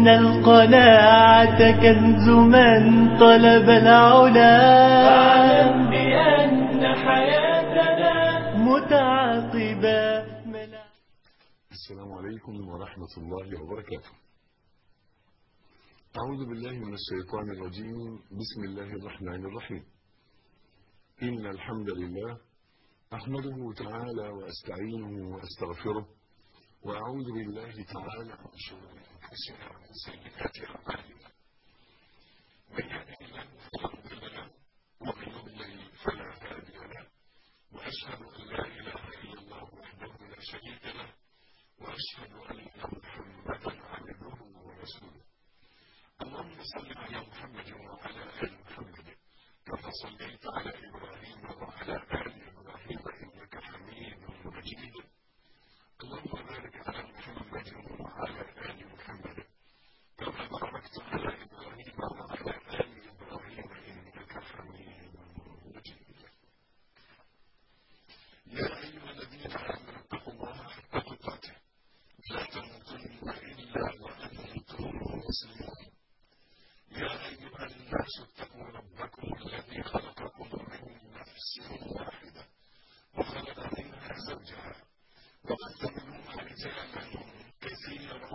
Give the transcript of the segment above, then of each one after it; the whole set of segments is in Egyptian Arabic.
إن القناعة كنز من طلب العلا فاعلم بأن حياتنا متعاقبة السلام عليكم ورحمة الله وبركاته أعوذ بالله من الشيطان الرجيم بسم الله الرحمن الرحيم إن الحمد لله أحمده تعالى وأستعينه وأستغفره وأعوذ بالله تعالى من شرور أنفسنا ومن سيئات أعمالنا من يهده الله فلا مضل له ومن يضلل فلا هادي له وأشهد أن لا إله إلا الله وحده لا شريك له وأشهد أن محمدا عبده ورسوله اللهم صل على محمد وعلى آل محمد كما صليت على إبراهيم وعلى آل إبراهيم إنك حميد مجيد اللهم بارك على محمد وعلى آل محمد كما باركت على إبراهيم وعلى آل إبراهيم إنك حميد مجيد يا أيها الذين آمنوا اتقوا الله حق تقاته لا تموتن إلا وأنتم مسلمون يا أيها الناس اتقوا ربكم الذي خلقكم من نفس واحدة وخلق منها زوجها وبث منهما رجالا كثيرا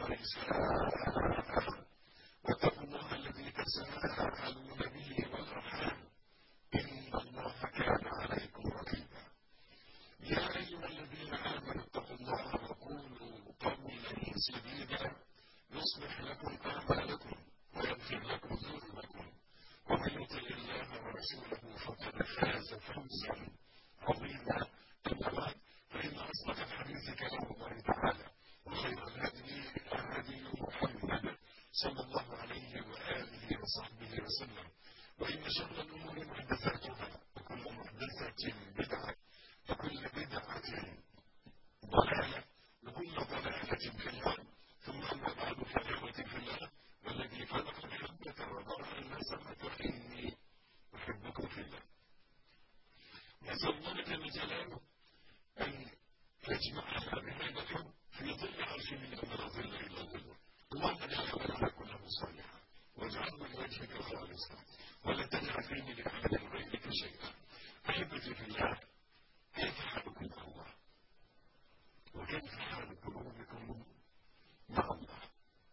ونساء واتقوا الله الذي تساءلون به والأرحام إن الله كان عليكم رقيبا يا أيها الذين آمنوا اتقوا الله وقولوا قولا سديدا يصلح لكم أعمالكم ويغفر لكم ذنوبكم ومن يطع الله ورسوله فقد فاز فوزا عظيما أما بعد فإن أصدق الحديث كلام الله تعالى وخير الهدي هدي محمد صلى الله عليه وآله وصحبه وسلم وإن شر الأمور محدثاتها وكل محدثة بدعة وكل بدعة ضلالة وكل ضلالة في النار ثم أما بعد فإخوتي في الله والذي خلق الحبة وضرع النسمة إني أحبكم في الله نسأل الله جل جلاله أن يجمعنا بهذا الحب في ظل عرشه يوم لا ظل إلا ظله اللهم اجعل عملنا كله صالحا واجعله لوجهك خالصا ولا تجعل فيه لأحد غيرك شيئا أحبتي في الله كيف حالكم مع الله وكيف حال قلوبكم مع الله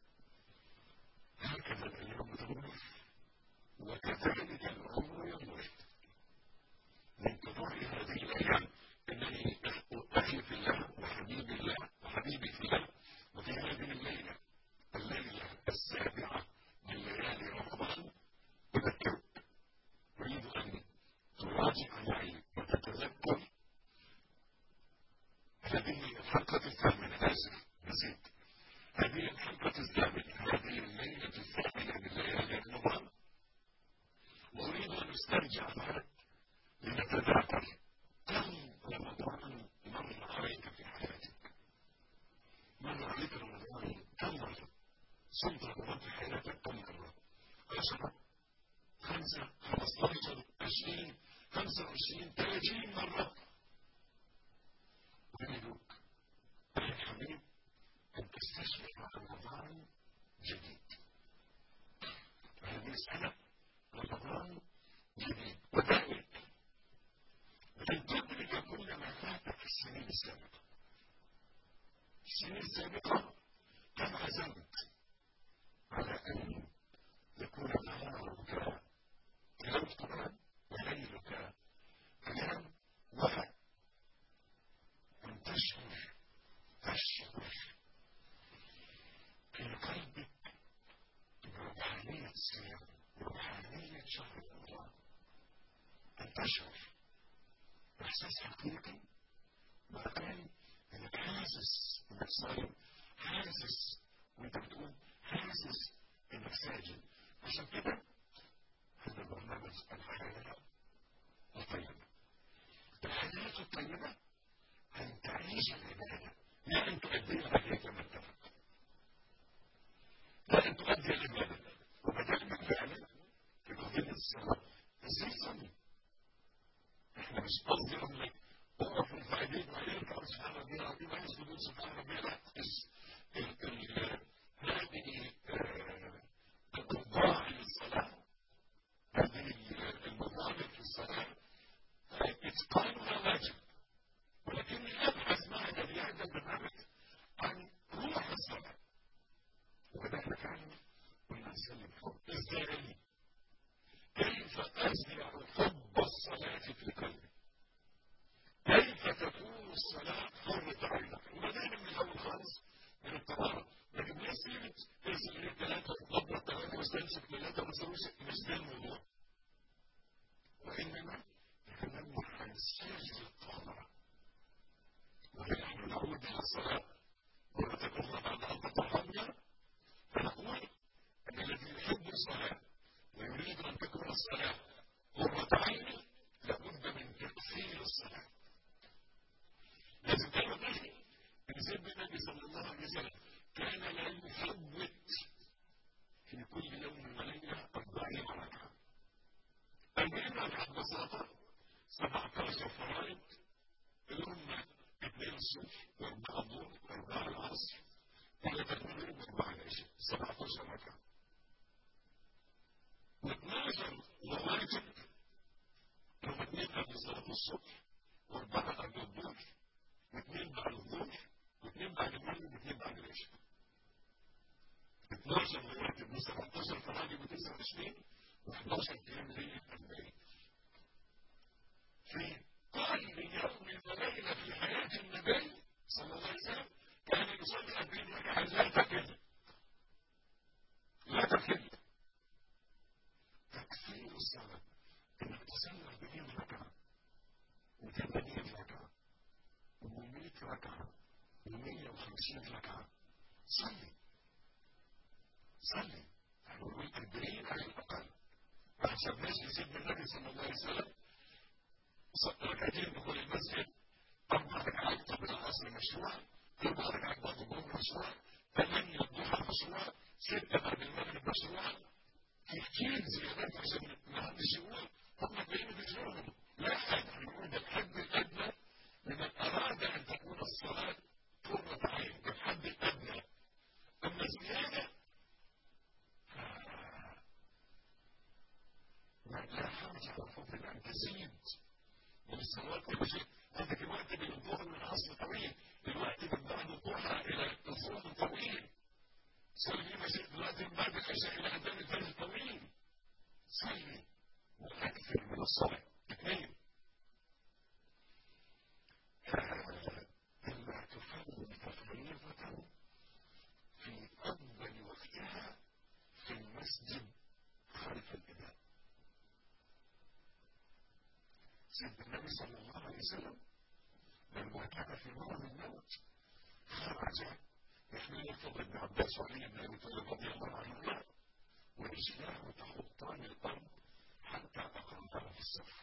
هكذا الأيام تمر وكذلك العمر يمر من تمر هذه الأيام إنني أخي في الله وحبيبي الله وحبيبي في الله وفي هذه الليلة الليلة السابعة من ليالي رمضان أذكرك أريد أن تراجع معي وتتذكر هذه الحلقة الثامنة آسف نسيت هذه الحلقة الثامنة هذه الليلة الثامنة من ليالي رمضان وأريد أن أسترجع معك لنتذاكر كم رمضان مر عليك في حياتك مر عليك رمضان كم مرة صمت رمضان في حياتك كم مرة عشرة خمسة خمسطاشر عشرين خمسة وعشرين ثلاثين مرة أريدك أخي الحبيب أن تستشعر رمضان جديد هذه السنة رمضان جديد وذلك لن تدرك كل ما فاتك في السنين السابقة السنين السابقة كم عزمت على أن يكون نهارك تلاوة قرآن وليلك قيام وفاء أن تشعر تشعر في قلبك بروحانية الصيام بروحانية شهر رمضان أن تشعر إحساس حقيقي بأقل إنك حاسس إنك صايم حاسس وأنت بتقول حاسس إنك ساجد عشان كده هذا برنامج الحياة الطيبة الحياة الطيبة أن تعيش العبادة لا أن تؤديها عليك كما اتفق لا أن تؤدي العبادة وبدل من فعلا في قضية الصلاة ازاي تصلي؟ احنا مش قصدي اقول لك اقف ارفع ايديك ويرفع سبحان ربي العظيم ويسجد سبحان ربي لا هذه مسألة ارسل لي ثلاثة وضبط ثلاثة واستنشق ثلاثة وما مش ده الموضوع وإنما يتنبه عن سر الطهارة ونحن نعود إلى الصلاة مرة أخرى بعد أن تطهرنا فنقول أن الذي يحب الصلاة ويريد أن تكون الصلاة قرة عينه لابد من تكفير الصلاة لازم تعرف ان سيدنا النبي صلى الله عليه وسلم كان لا يفوت في كل يوم وليله 40 ركعه 40 ركعه ببساطه 17 فرائض اللي هم اثنين الصبح واربعه الظهر واربعه العصر ثلاثه المغرب واربعه العشاء 17 ركعه و12 واجب هم اثنين قبل صلاه الصبح واربعه قبل الظهر واثنين بعد الظهر واثنين بعد المغرب واثنين بعد العشاء 12 رواتب و 17 فراجل و 29 و11 قيام ليل 40 في كل يوم وليله في حياه النبي صلى الله عليه وسلم كان يصلي 40 ركعه لا تكل لا تكل تكفير الصلاه انك تصلي 40 ركعه و80 ركعه و100 ركعه و150 ركعه صلي صلي نقول 40 على الاقل ما حسبناش لسيدنا النبي صلى الله عليه وسلم ركعتين دخول المسجد اربع ركعات قبل العصر مشروع اربع ركعات بعد الظهر مشروع ثمانيه الضحى مشروع سته بعد المغرب مشروع في كتير زيادات عشان ما حدش يقول هم تلاقيهم بيجرهم لا حد هنقول ده الحد الادنى لمن اراد ان تكون الصلاه قرة عين ده الحد الادنى اما زياده لا حرج على فضل ان تزيد من الصلوات كل شيء عندك الوقت بين الظهر والعصر طويل الوقت من بعد الضحى الى الظهر طويل صلي ما شئت الوقت من بعد العشاء الى قدام الفجر طويل صلي واكثر من الصلاه اثنين الا تفوت فريضه في افضل وقتها في المسجد خلف الامام سيدنا النبي صلى الله عليه وسلم لما كان في مرض الموت خرج يحمل الفضل بن عباس وعلي بن ابي طالب رضي الله عنهما ورجلاه تخطان الارض حتى اقامتها في السفر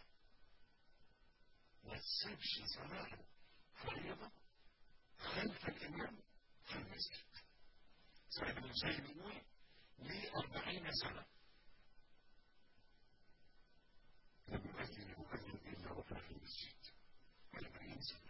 ما تسيبش صلاه فريضه خلف الامام في المسجد سعيد بن مسيب يقول لي أربعين سنة لم يؤذن مؤذن إلا وأنا في المسجد أربعين سنة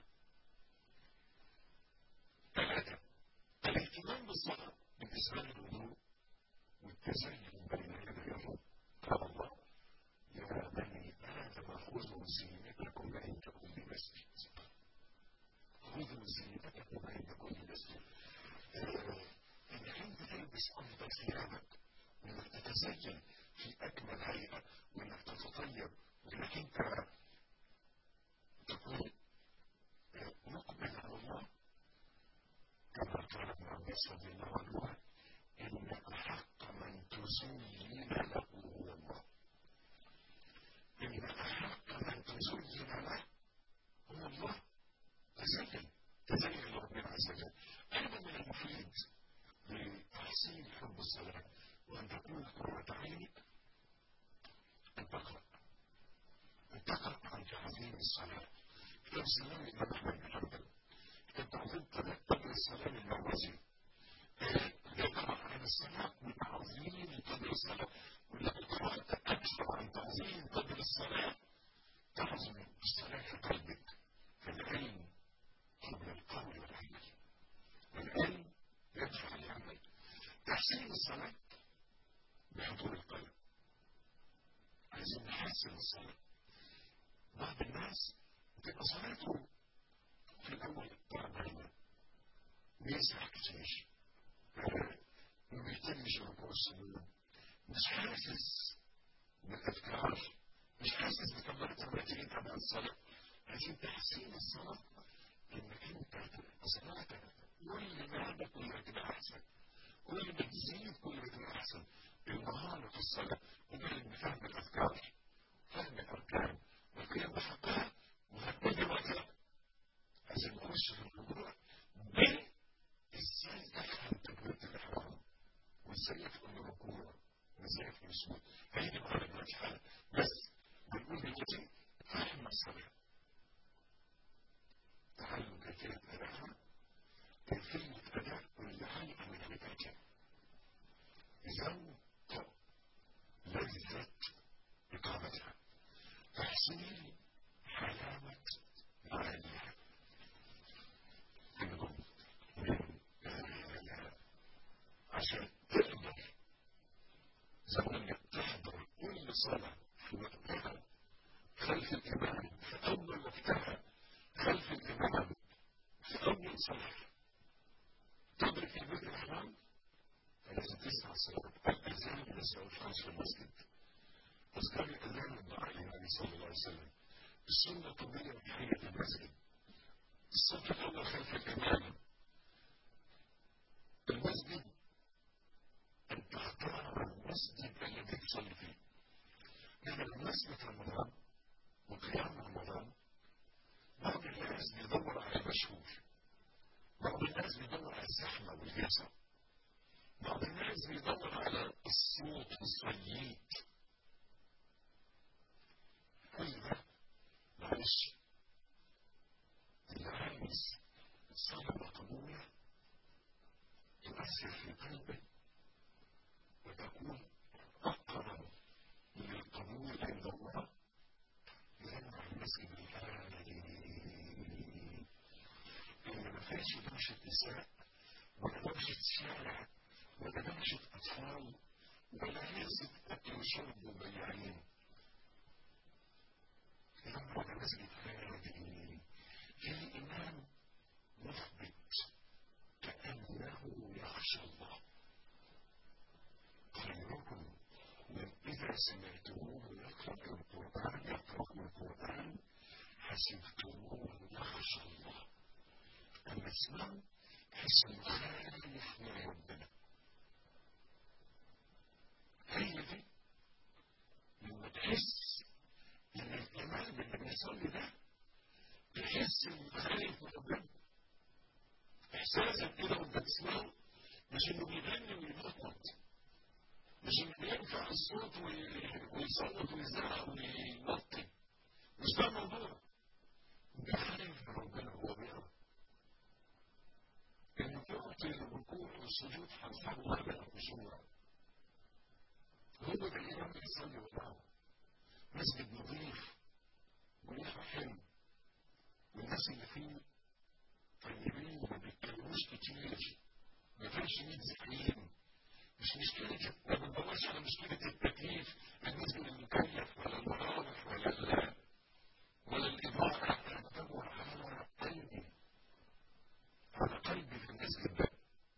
ثلاثة الاهتمام بالصلاة بإسلام الوضوء والتزين بين يدي الرب قال الله يا بني آدم خذوا زينتكم عند كل مسجد خذوا زينتكم عند كل مسجد انك انت تلبس افضل ثيابك وانك تتزين في اكمل هيئه وانك تتطيب وانك انت تكون مقبل على الله كما قال ابن عباس رضي الله عنه ان احق من تزين له هو الله ان احق من تزين له هو الله تزين تزين لربنا عز وجل ايضا من المفيد لتحسين حب الصلاة وأن تكون قرة عينك أن تقرأ أن تقرأ عن تعظيم الصلاة كتاب سلام الإمام أحمد بن حنبل كتاب تعظيم قدر الصلاة المروزي يقرأ عن الصلاة وتعظيم قدر الصلاة ولو قرأت أكثر عن تعظيم قدر الصلاة تعظم الصلاة في قلبك فالعلم قبل القول والعمل والعلم يدفع العمل تحسين الصلاة بحضور القلب عايزين نحسن الصلاة بعض الناس بتبقى صلاته في الأول تعبانة بيسرح كتير ما بيهتمش بركوع السجود مش حاسس بالأذكار مش حاسس بكبرة الرجلين قبل الصلاة عايزين تحسين الصلاة انك انت تبقى صلاتك كل ما عندك كلها تبقى احسن كل ما تزيد كل ما تبقى احسن المهاره في الصلاه وبعد بفهم الاذكار فهم الاركان والقيام بحقها وهتبقى وقتها عشان نخش في الموضوع ب ازاي افهم تجربه الاحرام وازاي افهم الركوع وازاي افهم السجود هيجي معانا دلوقتي حالا بس بنقول دلوقتي فهم الصلاه تعلم كيفيه ادائها كيفيه اداء كل حاجه من عبادتها ذوق لذة إقامتها تحصيل حلاوة معانيها منهم من عشان تقدر زمانك تحضر كل صلاة في وقتها خلف الإمام في أول وقتها خلف الإمام في أول صلاة تدرك البيت الإحرام فلازم تسمع صوت الأذان يسمع الخاص في المسجد أذكار الأذان الدعاء النبي صلى الله عليه وسلم السنة طبيعية من تحية المسجد الصف الأول خلف الإمام المسجد أن تختار المسجد الذي تصلي فيه يعني بمناسبة رمضان وقيام رمضان بعض الناس بيدور على المشهور بعض الناس بيدور على الزحمة والهيصة بعض الناس بيدور على الصوت والصييت كل ده معلش اللي عايز صلاة مقبولة تؤثر في قلبه وتكون أقرب للقبول عند الله لأن المسجد الهادي اللي ما فيهاش دوشة نساء ولا دوشة شارع ولا دوشة أطفال ولا هيصة أكل وشرب وبياعين لما هذا مسجد هادي فيه إمام مثبت كأنه يخشى الله خيركم من إذا سمعتموه يقرأ القرآن يقرأ القرآن حسبتموه يخشى الله أما اسمعوا حس خايف من ربنا هي دي لما تحس ان الامام اللي بيصلي ده تحس انه خايف من ربنا احساسك كده وانت تسمعه مش انه بيغني وينطط مش انه بيرفع الصوت ويصوت ويزعق وينطي مش ده الموضوع ده خايف من ربنا هو بيقرا انه يعطي الركوع والسجود حرفه على الخشوع هو ده الإمام اللي يصلي وراه مسجد نظيف وريحه حلو والناس اللي فيه طيبين وما بيتكلموش كتير ما فيش ميت زعيم مش مشكلة ما بندورش على مشكلة التكليف المسجد المكيف ولا المراوح ولا ال ولا الإضاءة احنا بندور على قلبي على قلبي في المسجد ده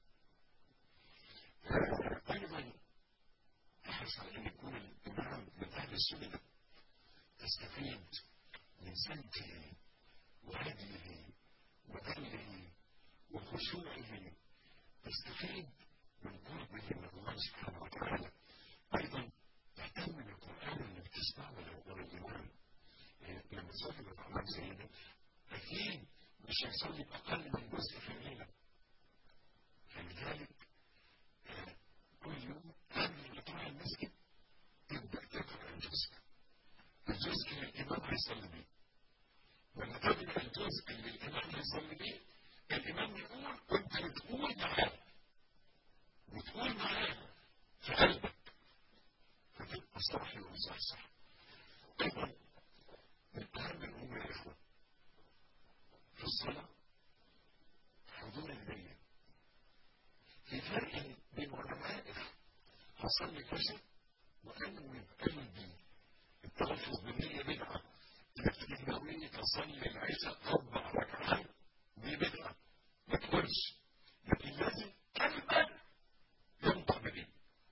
أيضا احرص على ان يكون الامام من اهل السنه تستفيد من سمته وهديه وذله وخشوعه تستفيد من قربه من الله سبحانه وتعالى ايضا تهتم بالقران اللي بتسمعه ورا الامام لما تصلي بالقران زي ده اكيد مش هيصلي باقل من جزء في الليله فلذلك كل يوم قبل ما تروح المسجد تبدا تقرا الجزء الجزء اللي الامام هيصلي بيه لما تقرا الجزء اللي الامام هيصلي بيه الامام يقول وانت بتقول معاه بتقول معاه في قلبك فتبقى صاحي ومصحصح ايضا من اهم الامور يا اخوه في الصلاه حضور النيه في فرق بين وانا واقف هصلي كذا وانوي بقلبي التلفظ بالنية بدعة انك تجيب نوية تصلي العشاء اربع ركعات دي بدعة ما تقولش لكن لازم قلبك ينطق بدي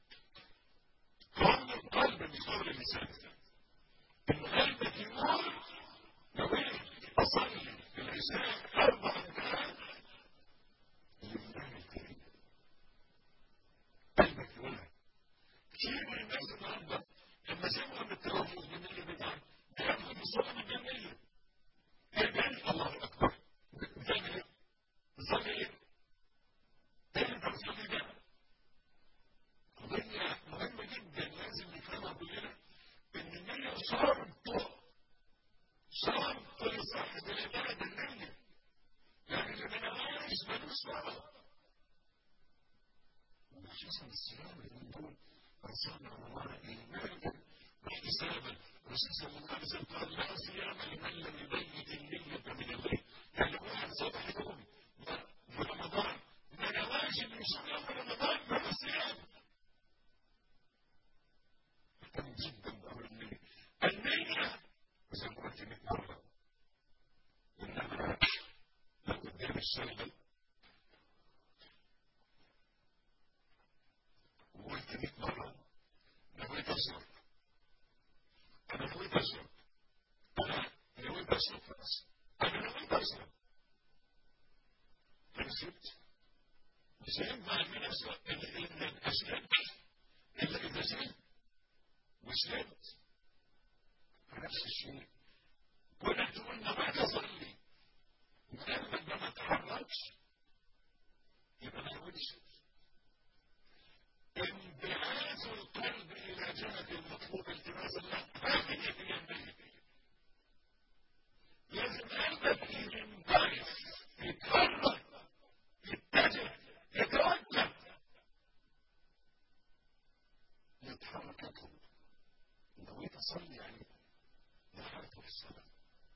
قول القلب مش قول اللسان ان قلبك يقول نوية اصلي العشاء اربع ركعات لله الكريم بقولها كتير من الناس النهارده لما سمعوا بالتوافق الجميل بتاعهم بياخدوا بالصلاة الجميلة يبقى الله أكبر بتعمل إيه؟ بتصلي إيه؟ إيه أنت بتصلي ده؟ قضية مهمة جدا لازم نفهمها كلنا إن النية شرط شرط لصاحب العبادة النية يعني اللي ما نواش ملوش صلاة وخصوصا الصيام اللي دول أنصار الله إيمانا واحتسابا الرسول صلى الله عليه وسلم قال لا صيام لمن لم يبيت النية من الليل يعني واحد صبح يوم في رمضان ما نواش من صيام رمضان ولا صيام مهتم جدا بأمر النية النية زي ما قلت 100 مرة إنما لو قدام الشغل وقلت 100 مرة نويت أشرب أنا نويت أشرب أنا نويت أشرب خلاص أنا نويت أشرب أنا شربت مش هينفع إن أنا أشرب إلا إن أشرب إلا إذا شربت وشربت نفس الشيء كونك تقول نويت أصلي وقلبك ده ما تحركش يبقى ما نويتش انبعاث القلب إلى جهة المطلوب التماس الله هذه هي النية لازم قلبك ينبعث يتحرك يتجه يتوجه يتحرك يطلب نويت أصلي يعني دخلت في الصلاة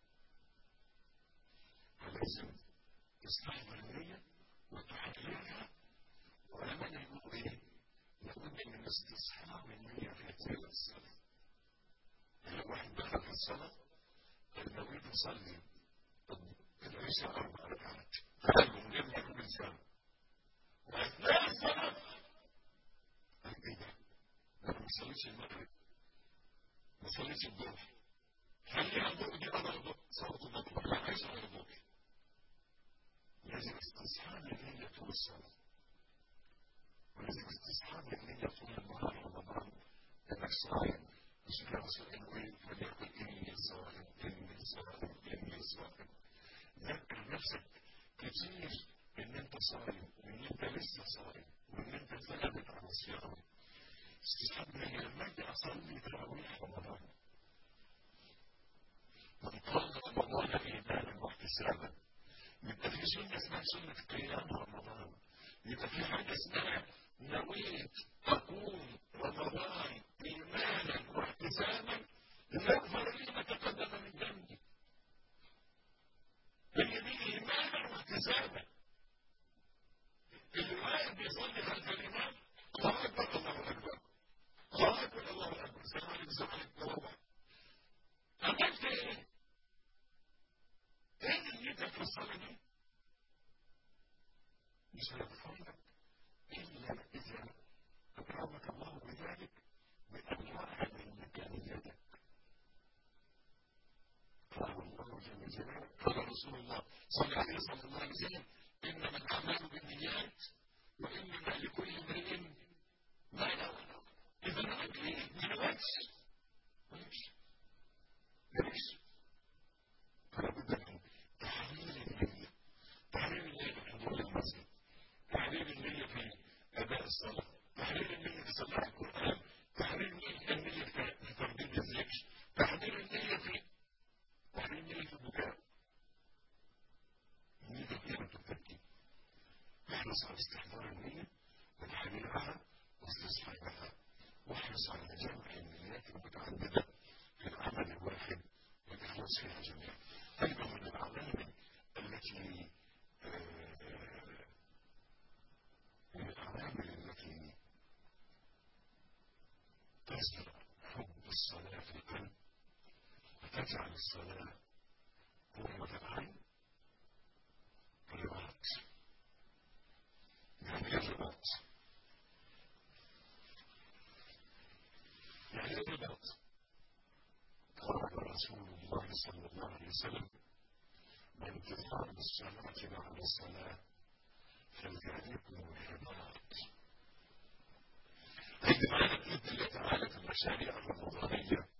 فلازم تستحضر النية وتحررها ولما يقول ايه لابد من استصحاب النية في هذه الصلاة لو واحد دخل في الصلاة قال نويت أصلي طب العشاء أربع ركعات قلبه من غير ما يقول لسانه وأثناء الصلاة قال إيه ده؟ أنا ما صليتش المغرب ما صليتش الظهر خليها الظهر دي أنا صلاة الظهر لا عايز غير الظهر لازم استصحاب النية طول الصلاة ولازم استصحاب النية طول النهار رمضان انك صائم مش كده صائم وليقل اني صائم اني صائم اني صائم ذكر نفسك كتير ان انت صائم وان انت لسه صائم وان انت ثابت على الصيام استصحاب النية لما اجي اصلي تراويح رمضان من قام رمضان ايمانا واحتسابا يبقى في سنة اسمها سنة قيام رمضان يبقى في حاجة اسمها نويت أقوم رمضان إيمانا واحتسابا ليغفر لي ما تقدم من ذنبي هي دي إيمانا واحتسابا اللي واقف بيصلي خلف الإمام الله أكبر الله أكبر الله أكبر الله أكبر السلام عليكم السلام عليكم الله عملت إيه؟ ايه نيتك في الصلاة دي؟ مش هيغفر لك إلا إذا أكرمك الله بذلك بأنواع من مكانيتك. قال الله جل جلاله قال رسول الله صلى عليه صلى الله عليه وسلم إنما الأعمال بالنيات وإنما لكل امرئ ما نوى. إذا نويت إيه؟ ما نويتش. ماشي. ماشي. فلا بد من تحرير النية تحرير النية في حضور المسجد تحرير النية في أداء الصلاة تحرير النية في سماع القرآن تحرير النية في ترديد الذكر تحرير النية في تحرير النية في البكاء النية كثيرة تبكي احرص على استحضار النية وتحريرها واستصحابها واحرص على جمع النيات المتعددة في العمل الواحد والإخلاص فيها جميعا أيضا من العوامل التي من العوامل التي تزرع حب الصلاة في القلب وتجعل الصلاة قوة العين الرباط يعني ايه الرباط؟ يعني ايه الرباط؟ قال رسول الله صلى الله عليه وسلم من تقام الصلاة بعد الصلاة فلذلكم الرباط المشاريع الرمضانية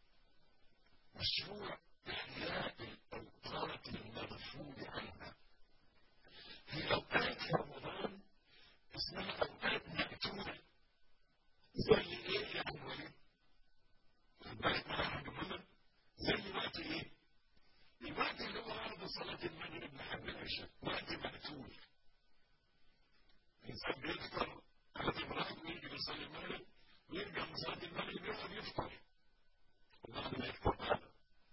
مشروع إحياء الأوقات المغفول عنها في أوقات رمضان اسمها أوقات مقتولة زي إيه يا عم وليد؟ خد بالك معايا يا عم محمد زي وقت إيه؟ الوقت اللي هو بعد صلاة المغرب لحد العشاء وقت مقتول الإنسان بيفطر على امرأة ويجي يصلي المغرب ويرجع من صلاة المغرب يقعد يفطر وبعد ما يفطر بعد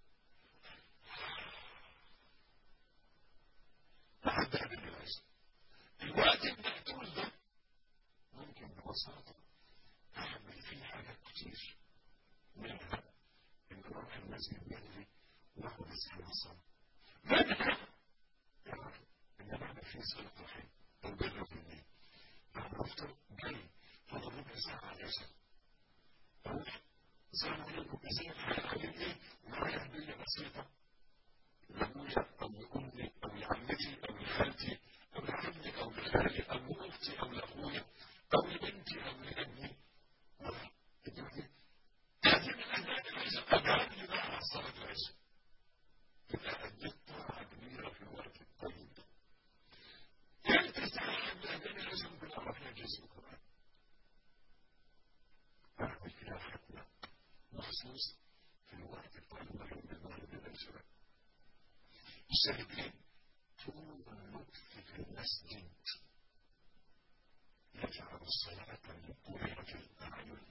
لحد قبل العشاء الوقت المقتول ده ممكن ببساطة أعمل فيه حاجات كتير منها إن أروح المسجد بدري وأقعد أسمع الصلاة منها إن أنا أعمل فيه صلاة رحم أو بر في البيت أنا أفطر جاي فاضل ربع ساعة على العشاء أروح السلام عليكم ازيك عاملين إيه؟ معايا هدية بسيطة لأبويا أو لأمي أو لعمتي أو لخالتي أو لعمي أو لخالي أو لأختي أو لأخويا أو لبنتي أو لابني هذه من أهداف العشاء أدعاني بقى على صلاة العشاء تبقى أديت طاعة كبيرة في الوقت الطيب ده ثالث ساعة من أهداف العشاء ممكن أعرف فيها جزء القرآن أعمل فيها ختمة مخصوص في الوقت بتاع المغرب المغرب العشاء الشاهدين طول اللطف في المسجد يجعل الصلاة مقررة الأعين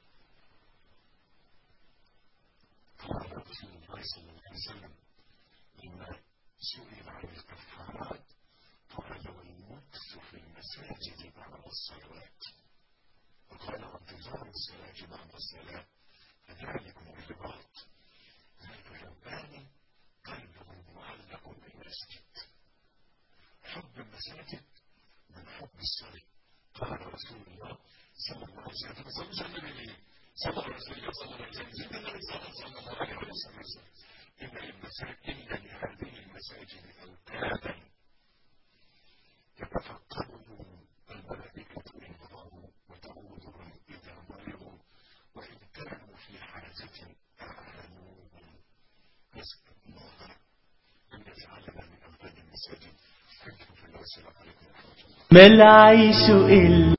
قال رسول الله صلى الله عليه وسلم لما سئل عن الكفارات قال والمكث في المساجد بعد الصلوات وقال وانتظار الصلاة بعد الصلاة فذلكم الرباط ذلك رباني قلبه معلق بالمسجد حب المساجد من حب الصلاة قال رسول الله صلى الله عليه وسلم صلى الله عليه وسلم صلى الله عليه وسلم صلى الله عليه وسلم زد النبي صلى الله عليه وسلم إن المساجد إن لهذه المساجد أوتادا يتفقدهم الملائكة إن ضروا وتعودهم إذا مرضوا وإن كانوا في حاجة أعانوهم نسأل الله أن يجعلنا من أوتاد المساجد حيث في الله السلام عليكم ورحمة الله ما العيش إلا